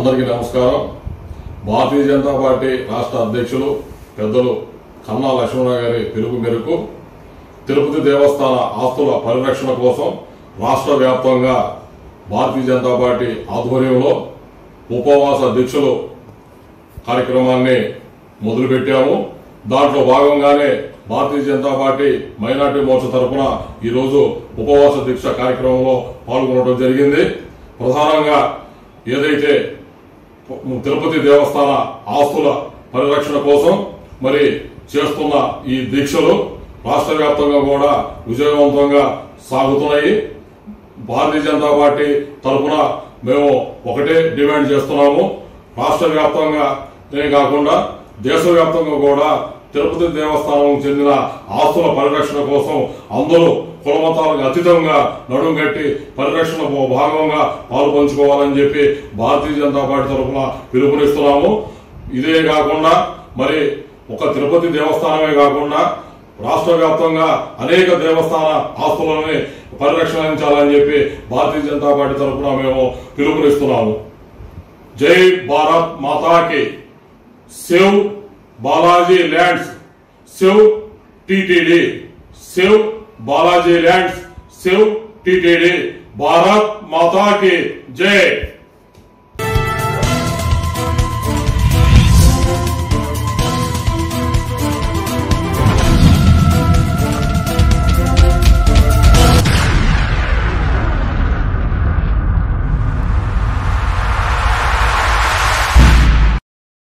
అందరికీ నమస్కారం భారతీయ జనతా పార్టీ రాష్ట్ర అధ్యక్షులు పెద్దలు కన్నా లక్ష్మణ గారి పిలుపు మేరకు తిరుపతి దేవస్థాన ఆస్తుల పరిరక్షణ కోసం రాష్ట్ర వ్యాప్తంగా భారతీయ జనతా పార్టీ ఆధ్వర్యంలో ఉపవాస దీక్షలు కార్యక్రమాన్ని మొదలుపెట్టాము దాంట్లో భాగంగానే భారతీయ జనతా పార్టీ మైనార్టీ మోర్చా తరఫున ఈరోజు ఉపవాస దీక్ష కార్యక్రమంలో పాల్గొనడం జరిగింది ప్రధానంగా ఏదైతే తిరుపతి దేవస్థాన ఆస్తుల పరిరక్షణ కోసం మరి చేస్తున్న ఈ దీక్షలు రాష్ట్ర వ్యాప్తంగా కూడా విజయవంతంగా సాగుతున్నాయి భారతీయ జనతా పార్టీ తరఫున మేము ఒకటే డిమాండ్ చేస్తున్నాము రాష్ట్ర వ్యాప్తంగా కాకుండా దేశవ్యాప్తంగా కూడా తిరుపతి దేవస్థానం చెందిన ఆస్తుల పరిరక్షణ కోసం అందరూ కులమతాలకు అతీతంగా నడుం కట్టి పరిరక్షణ భాగంగా పాలు పంచుకోవాలని చెప్పి భారతీయ జనతా పార్టీ తరఫున పిలుపునిస్తున్నాము ఇదే కాకుండా మరి ఒక తిరుపతి దేవస్థానమే కాకుండా రాష్ట్ర వ్యాప్తంగా అనేక దేవస్థాన ఆస్తులని పరిరక్షించాలని చెప్పి భారతీయ జనతా పార్టీ తరఫున మేము పిలుపునిస్తున్నాము జై భారత్ మాతాకి save Balaji lands save TTD save Balaji lands save TTD Bharat మాతాకి జై